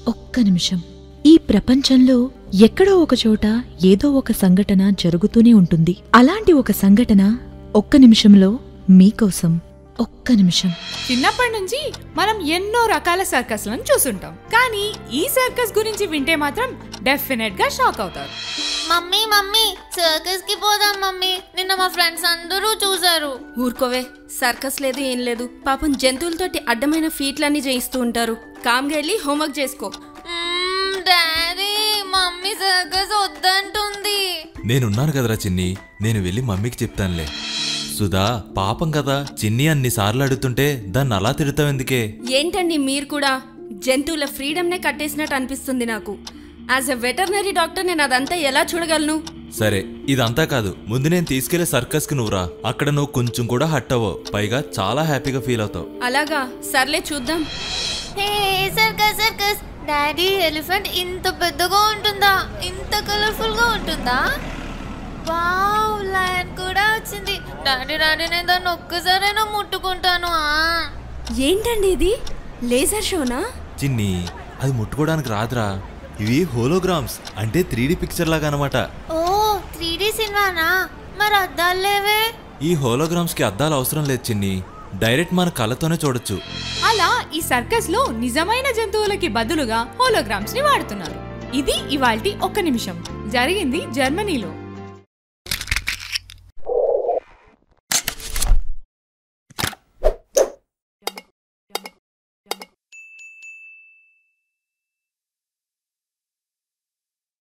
ఒక్క నిమిషం ఈ ప్రపంచంలో ఎక్కడో ఒక చోట ఏదో ఒక సంఘటన జరుగుతూనే ఉంటుంది అలాంటి ఒక సంఘటన ఒక్క నిమిషంలో మీకోసం ఒక్క నిమిషం చిన్నప్పటి నుంచి మనం ఎన్నో రకాల సర్కస్లను చూసుంటాం కానీ ఈ సర్కస్ గురించి వింటే మాత్రం డెఫినెట్ గా షాక్ అవుతారు మమ్మీ మమ్మీ సర్కస్ కి పోదాం మమ్మీ నిన్న మా ఫ్రెండ్స్ అందరూ చూసారు ఊరుకోవే సర్కస్ లేదు ఏం లేదు పాపం జంతువులతోటి అడ్డమైన ఫీట్లన్నీ చేయిస్తూ ఉంటారు కామ్గా వెళ్ళి హోంవర్క్ చేసుకో మ్మ్, డాడీ మమ్మీ సర్కస్ వద్దంటుంది నేనున్నాను కదరా చిన్ని నేను వెళ్ళి మమ్మీకి చెప్తానులే సుధా పాపం కదా చిన్ని అన్నిసార్లు అడుగుతుంటే దాన్ని అలా తిడతావెందుకే ఏంటండి మీరు కూడా జంతువుల ఫ్రీడమ్నే కట్టేసినట్టు అనిపిస్తుంది నాకు యాజ్ ఎ వెటర్నరీ డాక్టర్ నేను అదంతా ఎలా చూడగలను సరే ఇదంతా కాదు ముందు నేను తీసుకెళ్లే సర్కస్కి నువ్వురా అక్కడ నువ్వు కొంచెం కూడా హట్ అవ్వవు పైగా చాలా హ్యాపీగా ఫీల్ అవుతావు అలాగా సర్లే చూద్దాం hey circus circus daddy elephant ఇంత పెద్దగా ఉంటుందా ఇంత కలర్ఫుల్ గా ఉంటుందా వావ్ లయన్ కూడా వచ్చింది డాడీ డాడీ నేను దాన్ని ఒక్కసారైనా ముట్టుకుంటాను ఆ ఏంటండి ఇది లేజర్ షోనా చిన్ని అది ముట్టుకోవడానికి రాదురా ఇవి హోలోగ్రామ్స్ అంటే త్రీ పిక్చర్ లాగా అనమాట ఓ త్రీ డి సినిమానా మరి అద్దాలు లేవే ఈ హోలోగ్రామ్స్ కి అద్దాలు అవసరం లేదు చిన్ని డైరెక్ట్ మన కళ్ళతోనే చూడొచ్చు అలా ఈ సర్కస్ లో నిజమైన జంతువులకి బదులుగా హోలోగ్రామ్స్ ని వాడుతున్నారు ఇది ఇవాల్టి ఒక్క నిమిషం జరిగింది జర్మనీలో